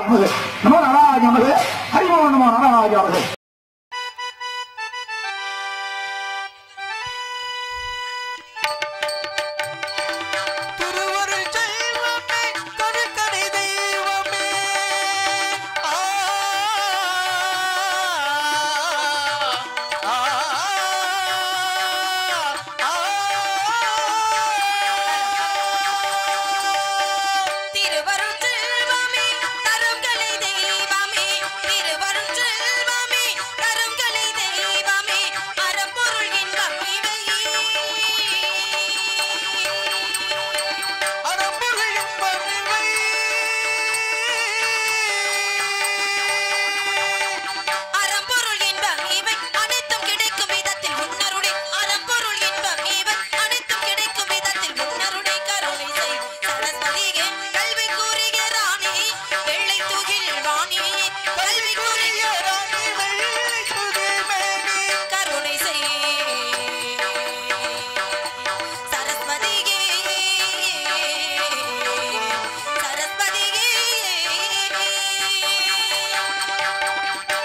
நமது நமோ நாராஜ நமது ஹரிமோ நமோ நாராஜ நமது திருவருள் செல்வமே கருக்கடை தெய்வமே ஆ, ஆ, ஆ, திருவருட்செல்வமே கருங்கலை தெய்வமே திருவருட்செல்வமே கருங்கலை தெய்வமே அறப்பொருள் இன்பம் இவை அறம்பொருள் இன்பமிவை. அறம்பொருள் இன்பம் இவை அனைத்தும் கிடைக்கும் விதத்தில் முன்னருடை அறம்பொருள் இன்பம் இவை அனைத்தும் கிடைக்கும் விதத்தில் முன்னருடை கருணை செய் சரஸ்வதியே கல்வி கூறுகிற ராணி வெள்ளை தூகில் வாணி கல்வி கூறுகிற ராணி வெள்ளை துதிமேனி. கருணை செய் சரஸ்வதியே சரஸ்வதியே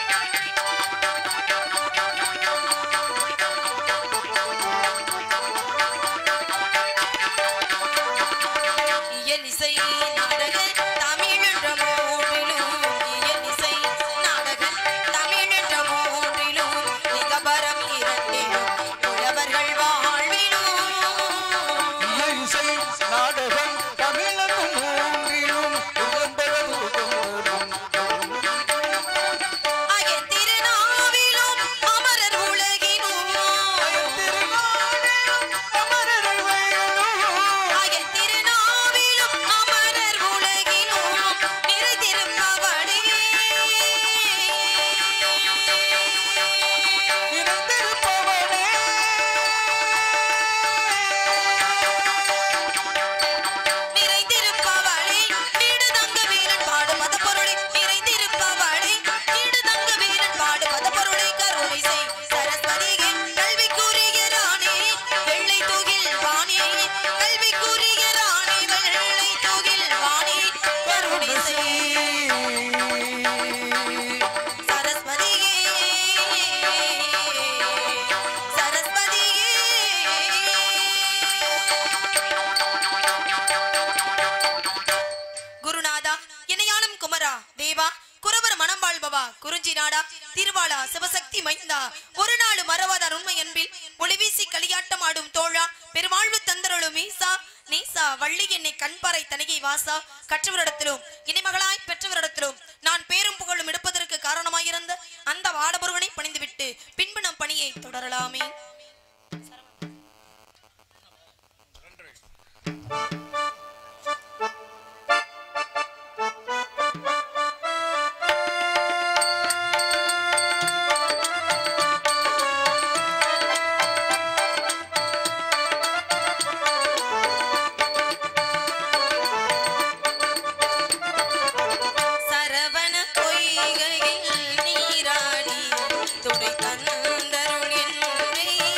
இயலிசை நாடக தமிழென்ற மூன்றிலும் இயலிசை நாடக தமிழென்ற மூன்றிலும் நிகபரம் இரண்டிலும் புலவர்கள் வாழ்விலும் இசை நாடகம் தமிழகம் மூன்றிலும் உடம்பெறும் அயன் திருநாவிலும் அமரர் உலகினும் அயன் திருநாவிலும் அமரர் உலகினும் நிறைந்திருப்பவளே நிறைந்திருப்பவளே வீடு தங்க வீரன் பாடு மத பொருளை நிறைந்திருப்பவளே வீடு தங்க வீரன் பாடு மத பொருளை கருணை செய் சரஸ்வதியே கல்வி கூறுகிறானே வெள்ளை தூகில் வாணி கல்வி கூறுகிறானே வெள்ளை தூகில் வாணி கருணை செய் சரஸ்வதியே சரஸ்வதியே குருநாதா இணையாளும் குமரா தேவா குரவர் மனம் வாழ்பவா குறிஞ்சி நாடா திருவாளா சிவசக்தி மைந்தா ஒரு நாள் மறவாதார் உண்மை அன்பில் ஒளிவீசி களியாட்டம் ஆடும் தோழா பெருவாழ்வு தந்தருளும் ஈசா நீசா வள்ளி என்னை கண்பாறை தணிகை வாசா கற்றவரிடத்திலும் இனிமகளாய் பெற்றவரிடத்திலும் நான் பேரும் புகழும் எடுப்பதற்கு காரணமாயிருந்த அந்த வாடபொருகனை பணிந்துவிட்டு பின்பு நம் பணியை தொடரலாமே சரவண பொய்கையில் நீராடி துடை தந்தருள் என்றே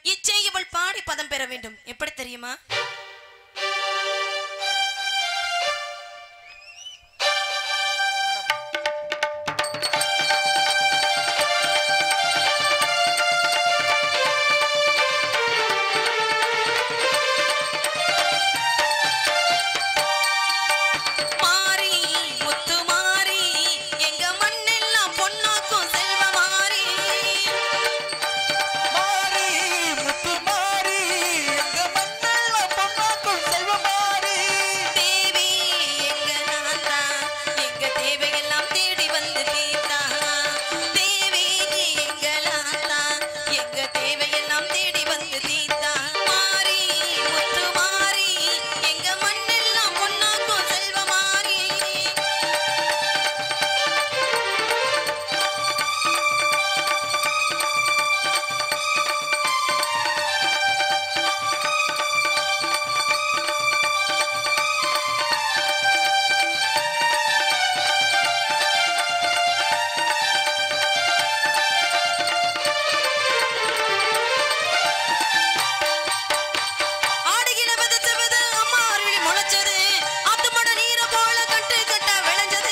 இச்சை இவள் பாடி பதம் பெற வேண்டும் எப்படி தெரியுமா மாறி முத்து மாறி எங்க மண்ணெல்லாம் பொன்னாக்கும் செல்வ மாறி மாறி முத்து மாறி எங்க மண்ணெல்லாம் பொன்னாக்கும் செல்வ மாறி தேவி எங்க நாத்தா எங்க தேவையெல்லாம் தேடி வந்து தீர்த்தா தேவி எங்க நாத்தா எங்க தேவையெல்லாம் தேடி வந்து தீர்த்தா மாறி முத்து மாறி எங்க மண்ணெல்லாம் பொன்னாக்கும் செல்வ மாறி ஆடுகிற விதைச்ச விதை அம்மா அருளி முளைச்சது ஆத்து மட நீரை போல கட்டு கட்ட விளைஞ்சது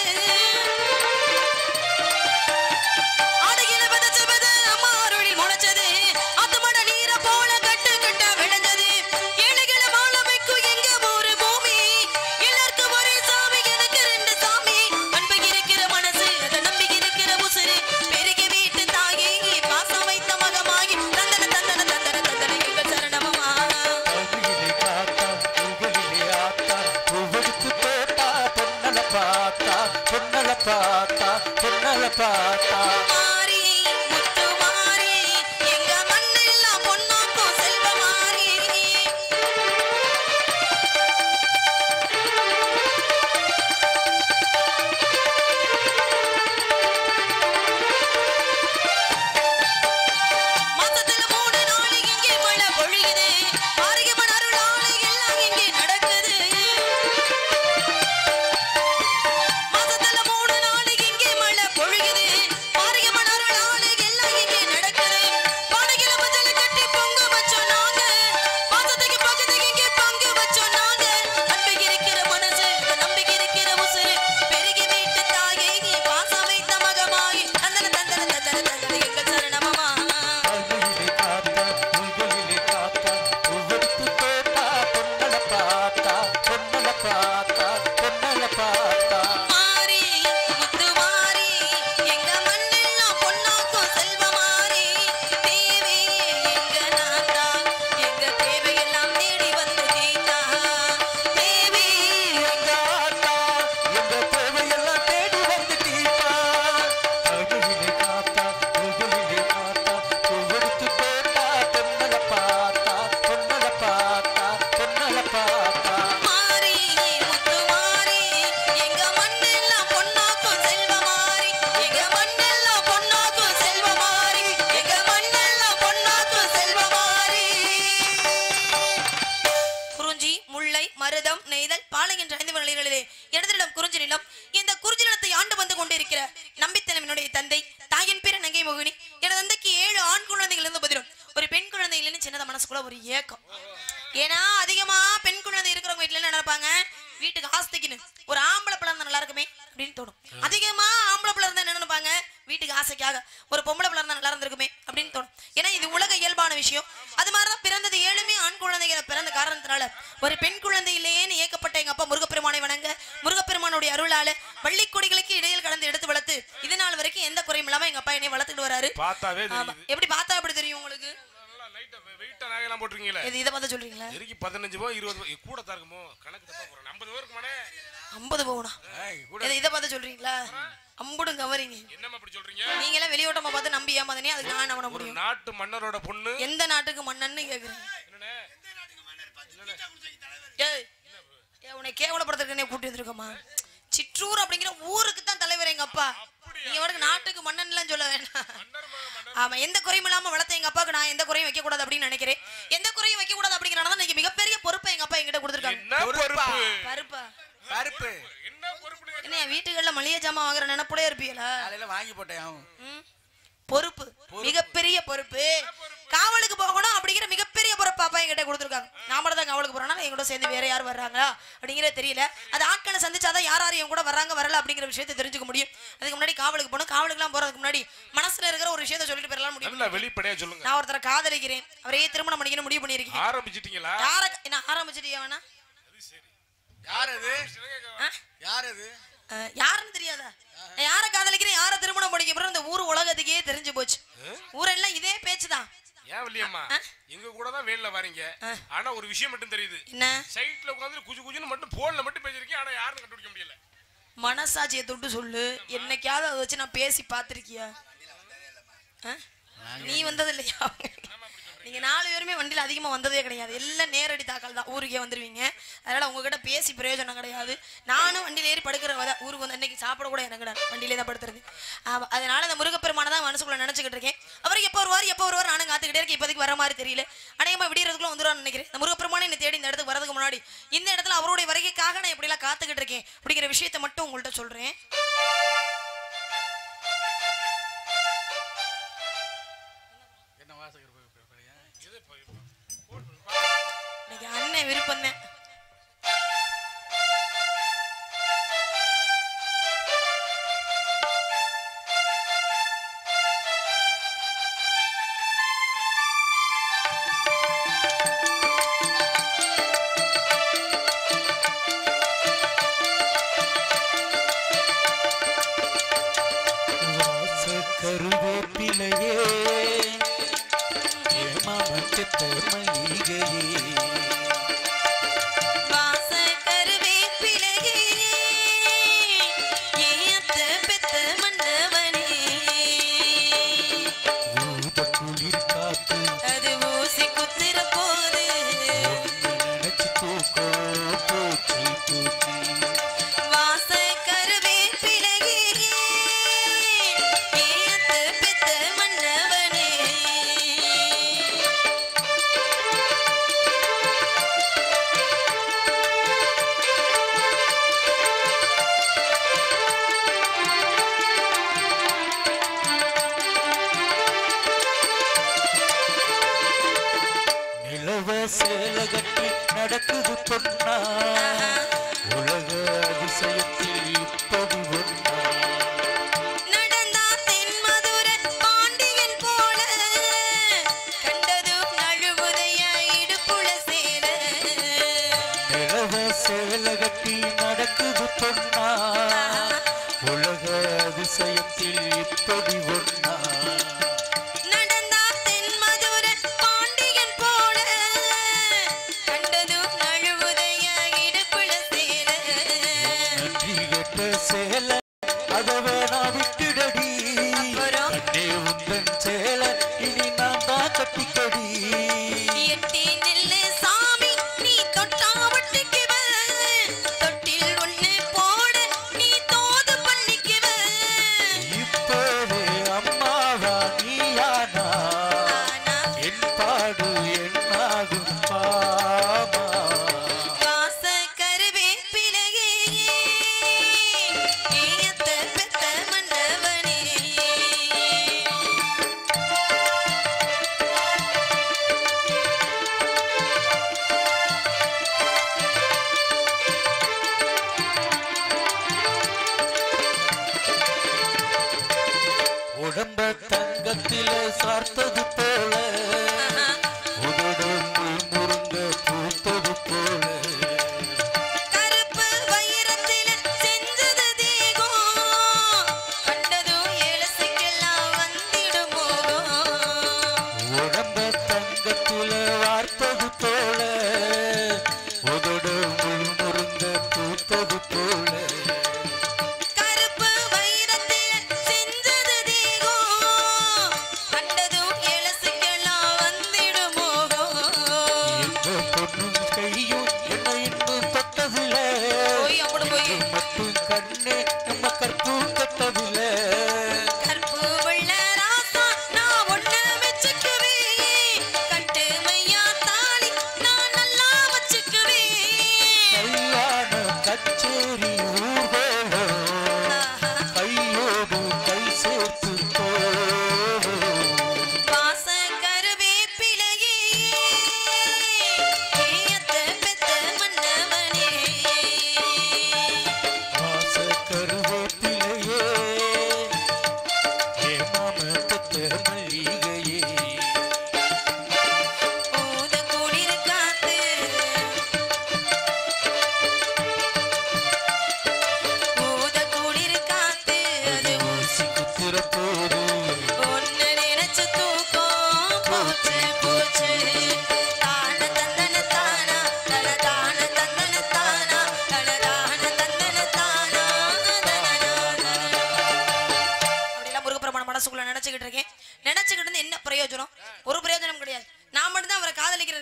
ஆடுகிற விதைச்ச விதை அம்மா அருளி முளைச்சது ஆத்து மட நீரை போல கட்டு கட்ட விளைஞ்சது ஏழைகள வாழ வைக்கும் எங்க ஊரு பூமி எல்லாருக்கும் ஒரே சாமி எனக்கு ரெண்டு சாமி அன்பு இருக்கிற மனசு அதை நம்பி இருக்கிற உசுறு பெருகி வீட்டு தாயி பாசம் வைத்த மகமாகி தந்தன தந்தன தந்தன தந்தன எங்கள் சரணமமா கவியிலே காத்தா உங்களிலே ஆத்தா பூவெடுத்து போட்டா பொன்னல பார்த்தா பொன்னல பார்த்தா பொன்னல பார்த்தா மாறி முத்து மாறி எங்க மண்ணெல்லாம் பொன்னாக்கும் செல்வ மாறி மாசத்துல மூணு நாள் இங்கே மழை பொழியுது மாரியம்மன் அருளால எல்லாம் இங்கே நடக்குது மாசத்துல மூணு நாள் இங்கே மழை பொழியுது மாரியம்மன் அருளால எல்லாம் இங்கே நடக்குது பானையில மஞ்சள் கட்டி பொங்க வச்சோம் நாங்க மாசத்துக்கு பக்கத்துக்கு இங்கே பங்கு வச்சோம் நாங்க அன்பு இருக்கிற மனசு நம்பிக்கை இருக்கிற உசுறு பெருகி வீட்டு தாயை நீ பாசம் வைத்த மகமாயி தந்தன தந்தன தந்தன தந்தன எங்கள் சரணமமா கவியிலே காத்தா உங்களிலே காத்தா பூவெடுத்து போட்டா பொன்னல பார்த்தா பொன்னல பார்த்தா பொன்னல பார்த்தா மாறி முத்து மாறி எங்க மண்ணெல்லாம் பொன்னாக்கும் செல்வ மாறி தேவி எங்க நாத்தா எங்க தேவையெல்லாம் தேடி வந்து தீத்தா தேவி எங்க ஆத்தா எங்க தேவையெல்லாம் தேடி வந்து தீர்ப்பா கவியிலே காத்தா உங்களிலே காத்தா பூவெடுத்து போட்டா பொன்னல பார்த்தா பொன்னல பார்த்தா பொன்னல பார்த்தா மாறி முத்து மாறி எங்க மண்ணெல்லாம் பொன்னாக்கும் செல்வ மாறி எங்க மண்ணெல்லாம் பொன்னாக்கும் செல்வ மாறி எங்க மண்ணெல்லாம் பொன்னாக்கும் செல்வ மாறி குறிஞ்சி முல்லை மருதம் நெய்தல் பாலை என்ற ஐந்து நிலைகளிலே இடத்திடம் குறிஞ்சி நிலம் இந்த குறிஞ்சி நிலத்தை ஆண்டு வந்து கொண்டிருக்கிற நம்பித்தனவினுடைய தந்தை தாயின் பேர நங்கை மோகினி எனது தந்தைக்கு ஏழு ஆண் குழந்தைகள் இருந்து பதிலும் ஒரு பெண் குழந்தை இல்லைன்னு சின்னத மனசுக்குள்ள ஒரு ஏக்கம் ஏன்னா அதிகமா பெண் குழந்தை இருக்கிறவங்க வீட்டுல என்ன நினைப்பாங்க வீட்டுக்கு ஆஸ்திக்குன்னு ஒரு ஆம்பளை பிள்ளை இருந்தா நல்லா இருக்குமே அப்படின்னு தோணும் அதிகமா ஆம்பளை பிள்ளை இருந்தா என்ன நினைப்பாங்க வீட்டுக்கு ஆசைக்காக ஒரு பொம்பளை பிள்ளை இருந்தா நல்லா இருந்திருக்குமே அப்படின்னு தோணும் ஏன்னா இது உலக இயல்பான விஷயம் அது மாதிரிதான் பிறந்தது ஏழுமே ஆண் குழந்தைகள் பிறந்த காரணத்தினால ஒரு பெண் குழந்தை இல்லையேன்னு ஏக்கப்பட்ட எங்க அப்பா முருகப்பெருமானை வணங்க முருகப்பெருமானுடைய அருளால வள்ளிக்கொடிகளுக்கு இடையில் கடந்து எடுத்து வளர்த்து இது நாள் வரைக்கும் எந்த குறையும் இல்லாம எங்க அப்பா என்னை வளர்த்துட்டு வராரு பார்த்தாவே ஆமா தெரியுது எப்படி பார்த்தா அப்படி தெரியும் உங்களுக்கு நல்லா லைட்டா வெயிட்டா நகையெல்லாம் போட்டிருக்கீங்களே இது இதை பார்த்தா சொல்றீங்களா எரிக்கு பதினஞ்சு ரூபா இருபது ரூபா கூட தான் இருக்குமோ கணக்கு தப்பா போறேன் ஐம்பது ரூபா இருக்குமானே ஐம்பது பவுனா கூட இதை இதை பார்த்து சொல்றீங்களா அம்புடும் கவரிங்க என்னம்மா அப்படி சொல்றீங்க நீங்களே வெளியோட்டமா பார்த்து நம்பி ஏமாதனே அதுக்கு நான் என்ன பண்ண ஒரு முடியும் நாட்டு மன்னரோட பொண்ணு எந்த நாட்டுக்கு மன்னன்னு கேக்குறேன் என்னண்ணே ஏய் ஏய், உன்னை கேவலப்படுத்துறதுக்கு கூட்டி வந்திருக்கோமா சிற்றூர் அப்படிங்கிற ஊருக்கு தான் தலைவர் எங்க அப்பா நீங்க வடக்கு நாட்டுக்கு மன்னன்லாம் சொல்ல வேண்டாம் ஆமா எந்த குறையும் இல்லாம வளர்த்த எங்க அப்பாவுக்கு நான் எந்த குறையும் வைக்க கூடாது அப்படின்னு நினைக்கிறேன் எந்த குறையும் வைக்க கூடாது அப்படிங்கறனால இன்னைக்கு மிகப்பெரிய பொறுப்பை எங்க அப்பா என்கிட்ட கொடுத்துருக்காங்க என்ன பொறுப்பு பருப்பா பருப்பு என்ன பொறுப்பு என்ன என் வீட்டுகள்ல மளிகை ஜாமான் வாங்குற நினைப்புலே இருப்பீங்களா காலையில வாங்கி போட்டேன் அவன் ம். பொறுப்பு மிகப்பெரிய பொறுப்பு காவலுக்கு போகணும் அப்படிங்கிற என்கிட்ட கொடுத்துருக்காங்க நான் மட்டும் தான் காவலுக்கு போறேன்னா என் கூட சேர்ந்து வேற யார் வர்றாங்களா அப்படிங்கிறது தெரியல அது ஆட்களை சந்திச்சாதான் யார் யார் என் கூட வர்றாங்க வரல அப்படிங்கிற விஷயத்தை தெரிஞ்சுக்க முடியும் அதுக்கு முன்னாடி காவலுக்கு போகணும் காவலுக்குலாம் போறதுக்கு முன்னாடி மனசுல இருக்கிற ஒரு விஷயத்தை சொல்லிட்டு போயிடலாம் முடியும் நல்லா வெளிப்படையா சொல்லுங்க நான் ஒருத்தரை காதலிக்கிறேன் அவரையே திருமணம் பண்ணிக்கணும் முடிவு பண்ணியிருக்கேன் ஆரம்பிச்சிட்டீங்களா யார என்ன ஆரம்பிச்சிட்டியா வேணா யார் அது ஆ? யார் அது அஹ், யாருன்னு தெரியாதா நான் யாரை காதலிக்கிறேன் யாரை திருமணம் பண்ணிக்க போறேன் இந்த ஊர் உலகத்துக்கே தெரிஞ்சு போச்சு ஊரெல்லாம் இதே பேச்சு தான் ஏன் வள்ளியம்மா எங்க கூட தான் வேன்ல வரீங்க ஆனா ஒரு விஷயம் மட்டும் தெரியுது என்ன சைட்ல உட்காந்து குஜு குஜுன்னு மட்டும் போன்ல மட்டும் பேசிருக்கீங்க ஆனா யாரும் கண்டுபிடிக்க முடியல மனசாட்சியை தொட்டு சொல்லு என்னைக்காவது அதை வச்சு நான் பேசி பார்த்திருக்கியா ஆ? நீ வந்தது இல்லையா நீங்க நாலு பேருமே வண்டியில அதிகமா வந்ததே கிடையாது எல்லாம் நேரடி தாக்கல் தான் ஊருக்கே வந்துருவீங்க அதனால உங்ககிட்ட பேசி பிரயோஜனம் கிடையாது நானும் வண்டியில ஏறி படுக்கிற வத ஊருக்கு வந்து இன்னைக்கு சாப்பிட கூட எனக்கு கிடையாது வண்டியிலே தான் படுத்துறது ஆமா, அதனால இந்த முருகப்பெருமான தான் மனசுக்குள்ள நினைச்சுக்கிட்டு இருக்கேன் அவர் எப்போ வருவார் எப்போ வருவார் நானும் காத்துக்கிட்டே இருக்கேன் இப்போதைக்கு வர மாதிரி தெரியல அநேகமா விடியறதுக்குள்ள வந்துருவான்னு நினைக்கிறேன் இந்த முருகப்பெருமானை என்னை தேடி இந்த இடத்துக்கு வரதுக்கு முன்னாடி இந்த இடத்துல அவருடைய வருகைக்காக நான் எப்படிலாம் காத்துக்கிட்டு இருக்கேன் அப்படிங்கிற விஷயத்தை மட்டும் உங்கள்கிட்ட சொல்றேன் என்ன வாசகர் போய் போய் போறியா? இன்னைக்கு அண்ணன் விருப்பம் தான் வாச கருவேப்பிலையே ஏமாமச்சத்த மல்லிகையே வாச கருவேப்பிலையே, ஏத்த பெத்த மன்னவனே. ஊத குளிர் காத்து அது ஊசி குத்துற போது ஒன்னு நினைச்சு தூக்கோ பூச்சி பூச்சி வாச கருவேப்பிலையே, ஏத்த பெத்த மன்னவனே. நிலவ சேல கட்டி நடக்குது பொன்னா உலக அதிசயத்தில் இப்படி ஒன்னா நடந்தா தென்மதுர பாண்டியன் போல கண்டதும் நழுவுதைய இடுப்புல சேல நிலவ சேல கட்டி நடக்குது பொன்னா உலக அதிசயத்தில் இப்படி ஒன்னா நடந்தா தென்மதுர பாண்டியன் போல கண்டதும் நழுவுதைய இடுப்புல சேல நன்றி கெட்ட சேல அத வேணா விட்டுடடி அப்புறம்? கண்ணே உந்தன் சேல இனி நான் தான் கட்டிக்கடி எட்டி நில்லு சாமி நீ தொட்டா ஒட்டிக்குவ தொட்டில் ஒண்ணு போட நீ தோது பண்ணிக்குவ இப்போவே அம்மாவா நீயானா ஆனா என் பாடு என்னாகும் பாமா வாச கருவேப்பிலையே ஏத்த பெத்த மன்னவனே உடம்ப தங்கத்தில சார்த்தது போல உதடு முருங்க பூத்தது போல கருப்பு வைரத்தில செஞ்சது தேகம் கண்டதும் இளசைக்கெல்லாம் வந்திடும் மோகம் உடம்ப தங்கத்தில வார்த்தது போல உதடு முருங்க பூத்தது போல கருப்பு வைரத்தில செஞ்சது தேகம் கண்டதும் இளசைக்கெல்லாம் வந்திடும் மோகம் எந்த பொண்ணும் கையும் என்ன இன்னும் தொட்டதில்ல போய் அம்புடு போய் இது மட்டும் கண்ணே நம்ம கற்பூம் கட்டதில்ல கற்பு வெள்ள ராசா நான் ஒண்ணு வச்சுக்குவேன் கட்டு மையா தாலி நான் நல்லா வச்சுக்குவேன் கல்யாண கச்சேரி ஊர்வலம் ஆஹா. கையோடு கை சேர்த்து போவோம் வாச கருவேப்பிலையே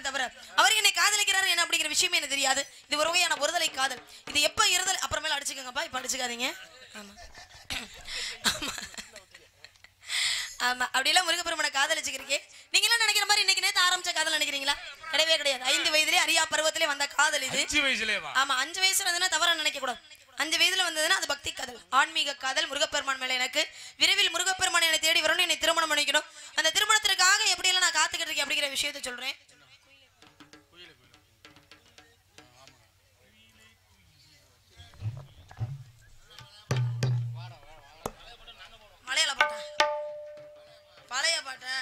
தவிர அவர் என்னை காதலிக்கிறாரு என்ன அப்படிங்கிற விஷயமே எனக்கு தெரியாது இது ஒரு வகையான ஒருதலை காதல் இது எப்ப இருதல் அப்புறமேல அடிச்சுக்கோங்கப்பா இப்ப அடிச்சுக்காதீங்க ஆமா ஆமா ஆமா அப்படியெல்லாம் முருகப்பெருமனை காதலிச்சுக்கிறீங்க நீங்க எல்லாம் நினைக்கிற மாதிரி இன்னைக்கு நேத்து ஆரம்பிச்ச காதல் நினைக்கிறீங்களா கிடையவே கிடையாது ஐந்து வயதிலே அரியா பருவத்திலே வந்த காதல் இது அஞ்சு வயசுலேவா ஆமா அஞ்சு வயசுல இருந்ததுன்னா தவறா நினைக்க கூடாது அஞ்சு வயதுல வந்ததுன்னா அது பக்தி காதல் ஆன்மீக காதல் முருகப்பெருமான் மேல எனக்கு விரைவில் முருகப்பெருமான் என்னை தேடி வரணும் என்னை திருமணம் பண்ணிக்கணும் அந்த திருமணத்திற்காக எப்படி எல்லாம் நான் காத்துக்கிட்டு இருக்கேன் அப்படிங்கிற விஷயத்த சொல்றேன் மலையாள பாட்டா பழைய பாட்டா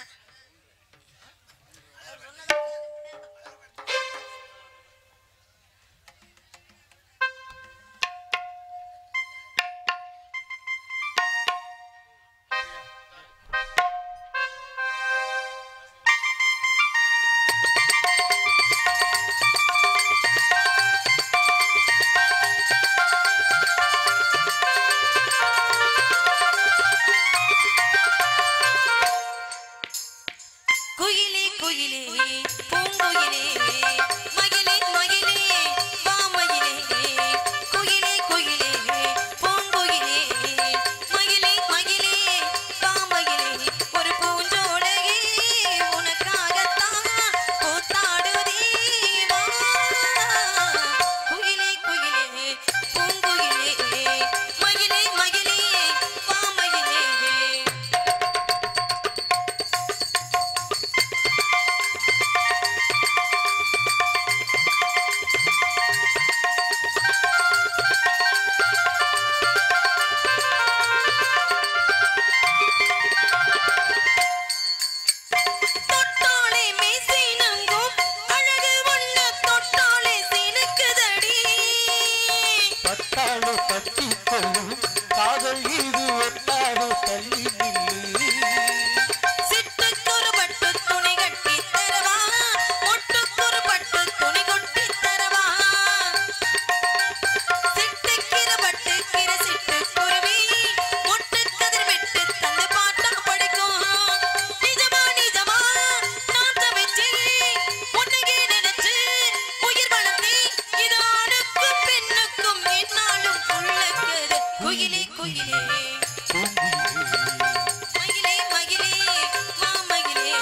குயிலே குயிலே பூங்குயிலே மகிழே மகிழே வாமகிழே குயிலே குயிலே பூங்குயிலே மகிழே மகிழே வாமகிழே ஒரு பூஞ்சோடையே உனக்காகத்தான் கூத்தாடுதே வா குயிலே குயிலே பூங்குயிலே மகிழே மகிழே வாமகிழே தொட்டாலே மீசை நங்கும் அழகு வண்ண தொட்டாலே சினுக்குதடி பட்டாளு பட்டிக்கொள்ளும் காதல் இது ஒட்டாடு தள்ளி நில்லு சிட்டுக்கொரு பட்டு துணி கட்டி தரவா மொட்டுக்கொரு பட்டு துணி கொட்டி தரவா சிட்டுக்கிற பட்டு கிற சிட்டு குருவி மொட்டு கதிர் விட்டு தந்து பாட்டம் படிக்கும் நிஜமா நிஜமா நான் தவிச்சு உன்னையே நினைச்சு உயிர் வளர்த்தி இது ஆணுக்கும் பெண்ணுக்கும் என்னாலும் உள்ளக்குது குயிலே குயிலே மகிழே மகிழே மாமகிழே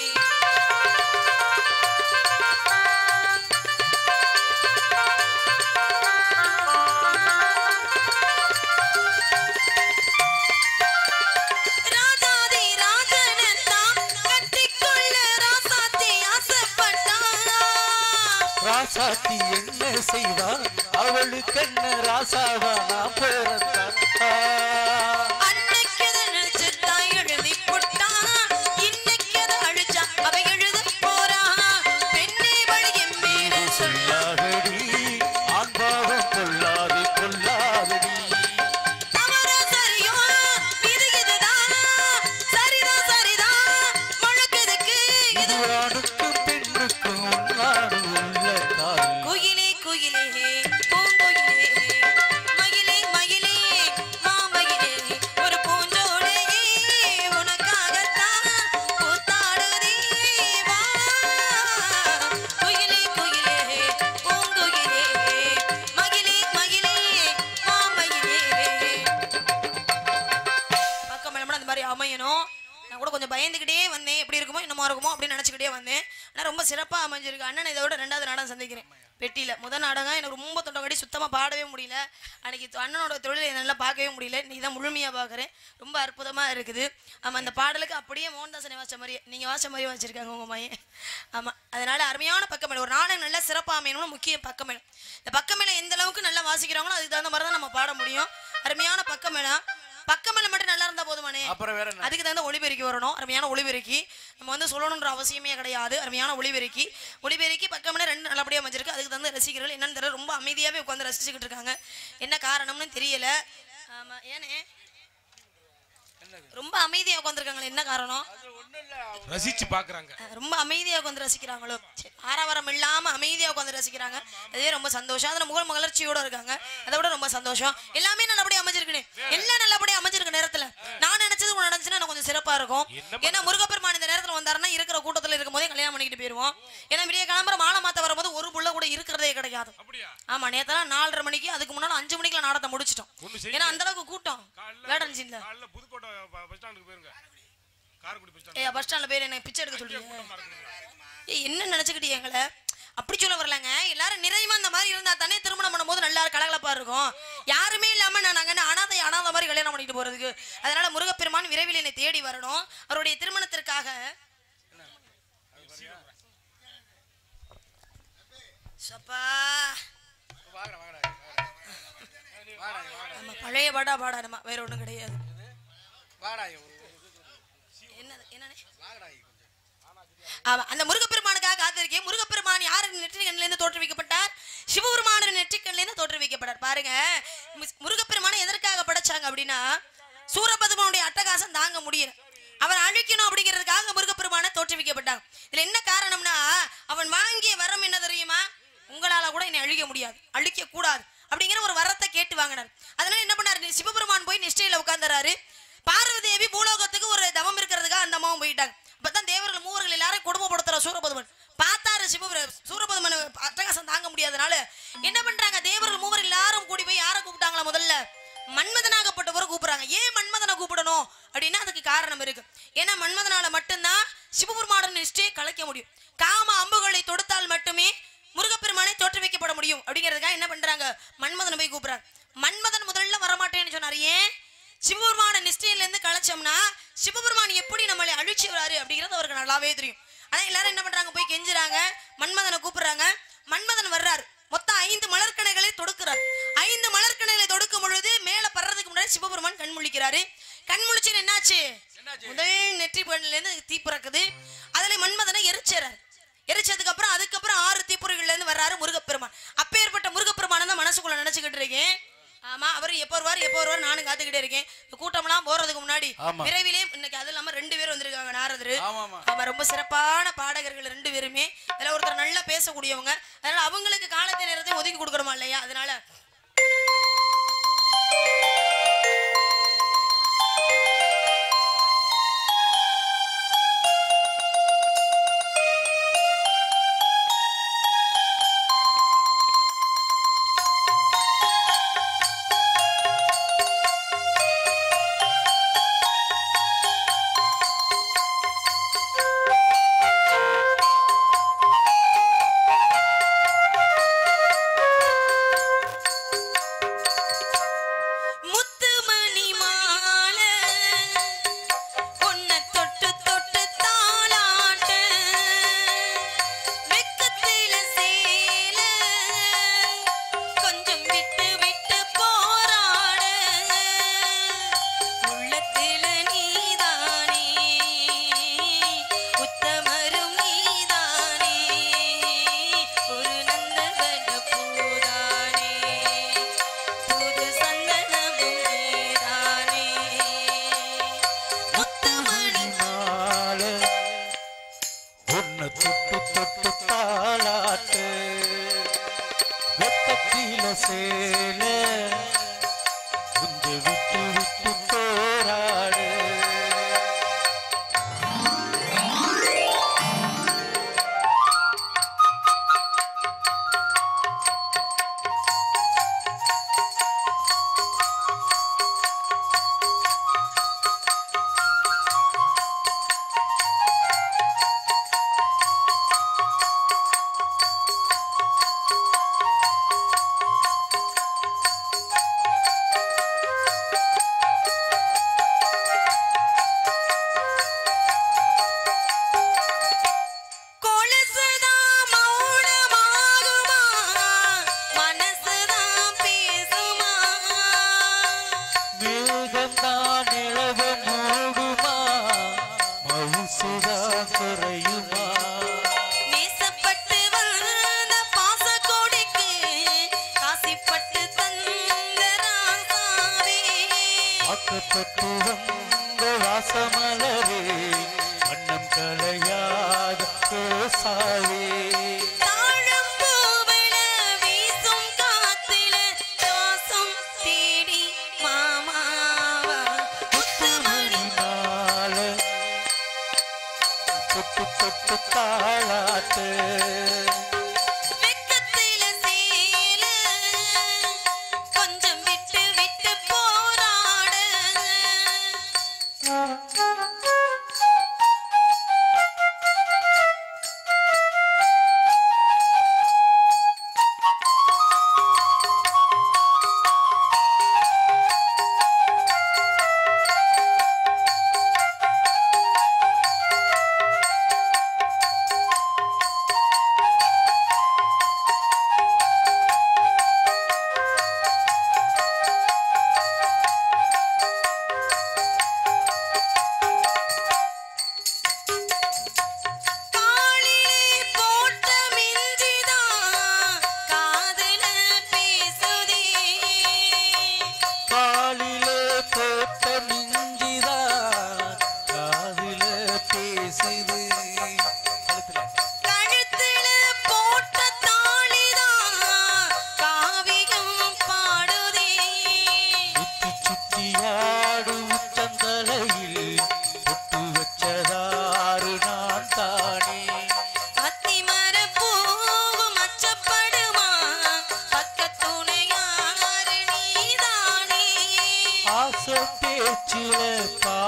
ராஜாதி ராஜனத்தான் கட்டிக்கொள்ள ராசாத்தி ஆசைப்பட்டான் ராசாத்தி என்ன செய்வா அவளுக்கு என்ன ராசாவா நான் பிறந்தான் அன்னைக்கு அதை நினைச்சுதான் எழுதி போட்டான். இன்னைக்கு அதை அழிச்சா அவ எழுதப் போறான். பெண்ணே வழி என் மீது சொல்ல. சொல்லாதடி ஆண்பாவம் கொள்ளாது கொள்ளாதடி தவறா சரியோ, இது இதுதான். சரிதான், சரிதான். முழக்கதுக்கு இது இது ஆணுக்கும் பெண்ணுக்கும் உன்னாடு உள்ள காதல் குயிலே குயிலே பூங்குயிலே மகிழே மகிழே மாமகிழே ஒரு பூஞ்சோலையே உனக்காகத்தான் கூத்தாடுதே வா குயிலே குயிலே பூங்குயிலே மகிழே மகிழே மாமகிழே பக்கம் மேடம் அந்த மாதிரி அமையணும் நான் கூட கொஞ்சம் பயந்துக்கிட்டே வந்தேன் எப்படி இருக்குமோ என்னமோ இருக்குமோ அப்படின்னு நினச்சிக்கிட்டே வந்தேன் ஆனால் ரொம்ப சிறப்பாக அமைஞ்சிருக்கு அண்ணன் இதை விட ரெண்டாவது நாடகம் சந்திக்கிறேன் பெட்டியில் முதல் நாடகம் எனக்கு ரொம்ப தொண்டை சுத்தமாக பாடவே முடியல அன்னைக்கு தொ- அண்ணனோட தொழிலை நல்லா பார்க்கவே முடியல நீ தான் முழுமையாக பார்க்குறேன் ரொம்ப அற்புதமாக இருக்குது ஆமாம் அந்த பாடலுக்கு அப்படியே மோகன்தாசனை வாச மாதிரியே நீங்கள் வாச மாதிரியே வச்சுருக்காங்க உங்கள் மையன் ஆமாம் அதனால அருமையான பக்கமேளம் ஒரு நாடகம் நல்லா சிறப்பாக அமையணும்னு முக்கிய பக்கமேளம் இந்த பக்கமேளம் எந்த அளவுக்கு நல்லா வாசிக்கிறாங்களோ அதுக்கு தகுந்த மாதிரி தான் நம்ம பாட முடியும் அருமையான பக்கமேளம் பக்கமேளம் மட்டும் நல்லா இருந்தால் போதுமானே அப்புறம் வேற என்ன அதுக்கு தகுந்த ஒளிபெருக்கி வரணும் அருமையான ஒளிபெருக்கி நம்ம வந்து சொல்லணுன்ற அவசியமே கிடையாது அருமையான ஒளிபெருக்கி ஒளிபெருக்கி பக்கம்னு ரெண்டு நல்லபடியாக அமைஞ்சிருக்கு அதுக்கு தகுந்த ரசிகர்கள் என்னன்னு தெரியல ரொம்ப அமைதியாகவே உட்காந்து ரசிச்சுக்கிட்டு இருக்காங்க என்ன காரணம்னு தெரியல ஆமா ஏனே ரொம்ப அமைதியாக உட்காந்துருக்காங்களே என்ன காரணம் அது ஒண்ணும் ரசிச்சு பாக்குறாங்க ரொம்ப அமைதியா உட்காந்து ரசிக்கிறாங்களோ சரி, ஆரவாரம் இல்லாம அமைதியா உட்காந்து ரசிக்கிறாங்க அதே ரொம்ப சந்தோஷம் அதுல முகல் மலர்ச்சியோட இருக்காங்க அதை விட ரொம்ப சந்தோஷம் எல்லாமே நல்லபடியா அமைஞ்சிருக்குனே எல்லாம் நல்லபடியா அமைஞ்சிருக்க நேரத்துல நான் நினைச்சது ஒண்ணு நடந்துச்சுன்னா எனக்கு கொஞ்சம் சிறப்பா இருக்கும் என்னம்மா? ஏன்னா முருகப்பெருமான் இந்த நேரத்துல வந்தாருன்னா இருக்கிற கூட்டத்துல இருக்கும் போதே கல்யாணம் பண்ணிக்கிட்டு போயிருவோம் ஏன்னா விடிய கிளம்புற மாலை மாத்த வரும்போது ஒரு புள்ள கூட இருக்கிறதே கிடையாது அப்படியா ஆமா நேத்தெல்லாம் நாலரை மணிக்கு அதுக்கு முன்னால அஞ்சு மணிக்கு நாடத்தை முடிச்சிட்டோம் ஒண்ணு செய்யுங்க. ஏன்னா அந்த அளவுக்கு கூட்டம் காலைல வேடன் சீன்ல காலைல புதுக்கோட்டை ப- பஸ் ஸ்டாண்டுக்கு போயிருங்க காரைக்குடி பஸ் ஏ ஸ்டாண்ட் பஸ் ஸ்டாண்ட்ல போய் என்ன பிச்சை எடுக்க சொல்றீங்க கூட்டமா இருக்குங்க. ஏய் என்ன நினைச்சுக்கிட்டீங்க எங்களை அப்படி சொல்ல வரலங்க எல்லாரும் நிறைவா அந்த மாதிரி இருந்தா தானே திருமணம் பண்ணும்போது நல்லா கலகலப்பா இருக்கும் யாருமே இல்லாம நான் நாங்க என்ன அனாதை அனாதை மாதிரி கல்யாணம் பண்ணிட்டு போறதுக்கு அதனால முருகப்பெருமான் விரைவில் என்னை தேடி வரணும் அவருடைய திருமணத்திற்காக சப்பா வாங்கடா வாங்கடா வாங்கடா வாங்கடா நம்ம பழைய பாடா பாடாடுமா வேற ஒண்ணும் கிடையாது வாடா என்னது என்னண்ணே வாங்கடா கொஞ்சம் ஆமா அந்த முருகப்பெருமானுக்காக காத்திருக்கேன் முருகப்பெருமான் யாரு நெற்றிக்கண்ணில இருந்து தோற்றுவிக்கப்பட்டார் சிவபெருமானின் நெற்றிக்கண்ணில இருந்து தோற்றுவிக்கப்பட்டார் பாருங்க முஸ்- முருகப்பெருமானை எதற்காக படைச்சாங்க அப்படின்னா சூரபதுமனுடைய அட்டகாசம் தாங்க முடியல அவன் அழிக்கணும் அப்படிங்கிறதுக்காக முருகப்பெருமானை தோற்றுவிக்கப்பட்டாங்க இதுல என்ன காரணம்னா அவன் வாங்கிய வரம் என்ன தெரியுமா உங்களால கூட என்னை அழிக்க முடியாது அழிக்க கூடாது அப்படிங்கிற ஒரு வரத்தை கேட்டு வாங்கினார் அதனால என்ன பண்ணாரு சிவபெருமான் போய் நிஷ்டையில உட்கார்ந்துறாரு பார்வதி தேவி பூலோகத்துக்கு ஒரு தவம் இருக்கிறதுக்காக அந்த அம்மாவும் போயிட்டாங்க அப்பதான் தேவர்கள் மூவர்கள் எல்லாரும் கொடுமைப்படுத்துற சூரபதுமன் பார்த்தாரு சிவபுர சூரபதுமன் அட்டகாசம் தாங்க முடியாதனால என்ன பண்றாங்க தேவர்கள் மூவர் எல்லாரும் கூடி போய் யாரை கூப்பிட்டாங்களா முதல்ல மன்மதனாகப்பட்டவரை கூப்பிடுறாங்க ஏன் மன்மதனை கூப்பிடணும் அப்படின்னா அதுக்கு காரணம் இருக்கு ஏன்னா மன்மதனால மட்டும்தான் சிவபெருமானன் நிஷ்டையை கலைக்க முடியும் காம அம்புகளை தொடுத்தால் மட்டுமே முருகப்பெருமானை தோற்றுவிக்கப்பட முடியும் அப்படிங்கிறதுக்காக என்ன பண்றாங்க மன்மதனை போய் கூப்பிடுறாங்க மன்மதன் முதல்ல வரமாட்டேன்னு சொன்னாரு ஏன் சிவபெருமான நிஷ்டையில இருந்து கலைச்சோம்னா சிவபெருமான் எப்படி நம்மளை அழிச்சு வராரு அப்படிங்கிறது அவருக்கு நல்லாவே தெரியும் ஆனா எல்லாரும் என்ன பண்றாங்க போய் கெஞ்சுறாங்க மன்மதனை கூப்பிடுறாங்க மன்மதன் வர்றாரு மொத்தம் ஐந்து மலர்கணைகளை தொடுக்கிறார் ஐந்து மலர்கணைகளை தொடுக்கும் பொழுது மேல படுறதுக்கு முன்னாடி சிவபெருமான் கண் முழிக்கிறாரு கண் முழிச்சு என்னாச்சு முதல் நெற்றி பண்ணில இருந்து தீ பிறக்குது அதுல மன்மதனை எரிச்சாரு எரிச்சதுக்கு அப்புறம் அதுக்கப்புறம் ஆறு தீப்பொறிகள்ல இருந்து வர்றாரு முருகப்பெருமான் அப்பேற்பட்ட முருகப்பெருமான் தான் மனசுக்குள்ள நினைச்சுக்கிட்டு இருக்கேன் ஆமா அவர் எப்போ வருவார் எப்போ வருவார் நானும் காத்துக்கிட்டே இருக்கேன் இந்த கூட்டம்லாம் போறதுக்கு முன்னாடி ஆமா. விரைவிலே இன்னைக்கு அது இல்லாம ரெண்டு பேரும் வந்திருக்காங்க நாரதர் ஆமாமா. ஆமா ரொம்ப சிறப்பான பாடகர்கள் ரெண்டு பேருமே அதுல ஒருத்தர் நல்லா பேசக்கூடியவங்க அதனால அவங்களுக்கு காலத்தை நேரத்தை ஒதுக்கி கொடுக்கணுமா இல்லையா அதனால முத்துமணி மாலை உன்னை தொட்டு தொட்டு தாளாட்ட வெக்கத்தில சேல கொஞ்சம் விட்டு விட்டு போராட உள்ளத்தில நீதானே உத்தமரும் நீதானே ஒரு நந்தவன பூதானே புது சந்தனமும் நீதானே முத்துமணி மாலை உன்னை தொட்டு தொட்டு தாளாட்டு வெப்பத்தில சேல உங்க விட்டு விட்டு போராடு கொலுசுதான் மௌனமாகுமா மனசுதான் பேசுமா மேகந்தான் நிலவ மூடுமா மவுசுதா குறையுமா நேசப்பட்டு வந்த பாசக்கோடிக்கு ஆசைப்பட்டு தந்த ராசாவே வாக்கப்பட்டு வந்த வாசமலரே வண்ண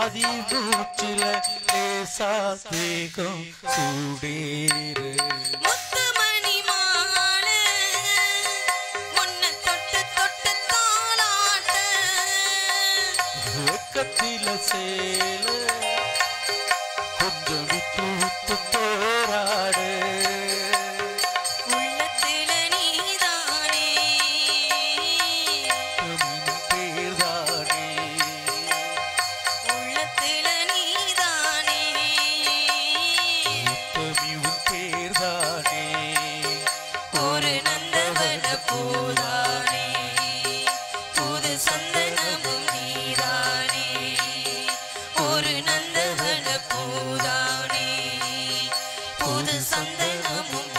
பாதி மூச்சில லேசா தேகம் சூடேறு முத்துமணி மாலை உன்னை தொட்டு தொட்டு தாளாட்ட வெக்கத்தில சேல கொஞ்சம் விட்டு விட்டு போராடு உள்ளத்தில நீதானே தமிழ் பேர்தானே உள்ளத்தில நீதானே தமிழ் பேர்தானே ஒரு நந்தவன பூதானே புது சந்தனமும் நீதானே ஒரு நந்தவன பூதானே புது சந்தனமும்